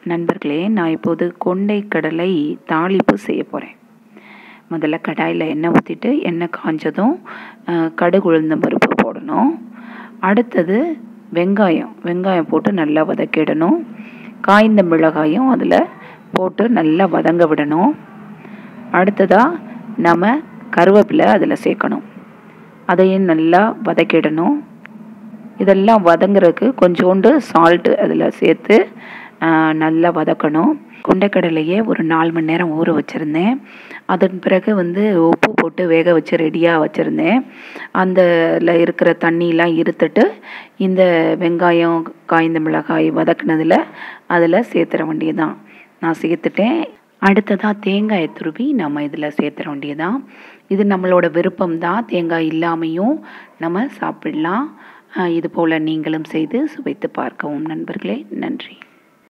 நண்பர்களே நான் இப்போது கொண்டை கடலை தாளிப்பு செய்ய போகிறேன் முதல்ல கடாயில் எண்ணெய் ஊற்றிட்டு எண்ணெய் காஞ்சதும் அஹ், கடுகு உளுந்தம் பருப்பு போடணும் அடுத்தது வெங்காயம் வெங்காயம் போட்டு நல்லா வதக்கிடணும் காய்ந்த மிளகாயும் அதில் போட்டு நல்லா வதங்க விடணும் அடுத்ததாக நம்ம கருவேப்பிலை அதில் சேர்க்கணும் அதையும் நல்லா வதக்கிடணும் இதெல்லாம் வதங்குறதுக்கு கொஞ்சோண்டு சால்ட்டு அதில் சேர்த்து ஆ, நல்லா வதக்கணும் கொண்டைக்கடலையே ஒரு நாலு மணி நேரம் ஊற வச்சுருந்தேன் அதன் பிறகு வந்து உப்பு போட்டு வேக வச்சு ரெடியாக வச்சுருந்தேன் அதில் இருக்கிற தண்ணியெலாம் இருத்துட்டு இந்த வெங்காயம் காய்ந்த மிளகாய் வதக்குனதில் அதில் சேர்த்துற வேண்டியதுதான் நான் சேர்த்துட்டேன் அடுத்ததாக தேங்காயை துருவி நம்ம இதில் சேர்த்துற வேண்டியதுதான் இது நம்மளோட விருப்பம் தான் தேங்காய் இல்லாமையும் நம்ம சாப்பிடலாம் ஆஹ் இது போல் நீங்களும் செய்து சுவைத்து பார்க்கவும் நண்பர்களே நன்றி